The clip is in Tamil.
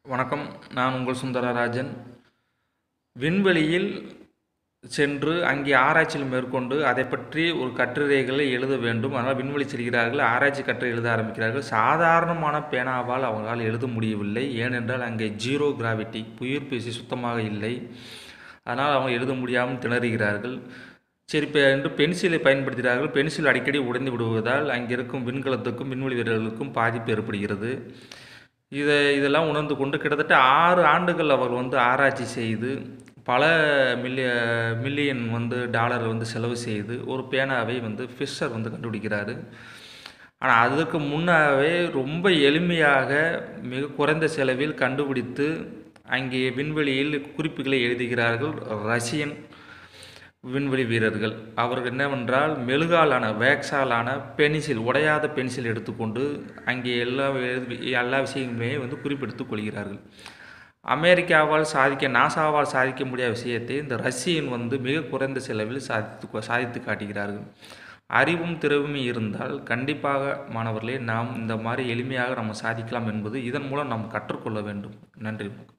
வணக்கம் நான் உங்கள் சுந்தரராஜன் விண்வெளியில் சென்று அங்கே ஆராய்ச்சியில் மேற்கொண்டு அதை பற்றி ஒரு கட்டுரைகளை எழுத வேண்டும் அதனால் விண்வெளி செல்கிறார்கள் ஆராய்ச்சி கட்டுரை எழுத ஆரம்பிக்கிறார்கள் சாதாரணமான பேனாவால் அவங்களால் எழுத முடியவில்லை ஏனென்றால் அங்கே ஜீரோ கிராவிட்டி புயிர் பேசி சுத்தமாக இல்லை அதனால் அவங்க எழுத முடியாமல் திணறுகிறார்கள் சரி இப்போ என்று பென்சிலை பயன்படுத்துகிறார்கள் பென்சில் அடிக்கடி உடைந்து விடுவதால் அங்கே இருக்கும் விண்கலத்துக்கும் விண்வெளி வீரர்களுக்கும் பாதிப்பு ஏற்படுகிறது இதை இதெல்லாம் உணர்ந்து கொண்டு கிட்டத்தட்ட ஆறு ஆண்டுகள் அவர் வந்து ஆராய்ச்சி செய்து பல மில்லிய மில்லியன் வந்து டாலர் வந்து செலவு செய்து ஒரு பேனாவை வந்து ஃபிஷர் வந்து கண்டுபிடிக்கிறாரு ஆனால் அதுக்கு முன்னாவே ரொம்ப எளிமையாக மிக குறைந்த செலவில் கண்டுபிடித்து அங்கே விண்வெளியில் குறிப்புகளை எழுதுகிறார்கள் ரஷ்யன் விண்வெளி வீரர்கள் அவர்கள் என்னவென்றால் மெழுகாலான வேக்ஸாலான பென்சில் உடையாத பென்சில் எடுத்துக்கொண்டு அங்கே எல்லா எழுதி எல்லா விஷயங்களுமே வந்து குறிப்பெடுத்துக் கொள்கிறார்கள் அமெரிக்காவால் சாதிக்க நாசாவால் சாதிக்க முடியாத விஷயத்தை இந்த ரஷ்யன் வந்து மிக குறைந்த செலவில் சாதித்து சாதித்து காட்டுகிறார்கள் அறிவும் திறவும் இருந்தால் கண்டிப்பாக மாணவர்களே நாம் இந்த மாதிரி எளிமையாக நம்ம சாதிக்கலாம் என்பது இதன் மூலம் நாம் கற்றுக்கொள்ள வேண்டும் நன்றி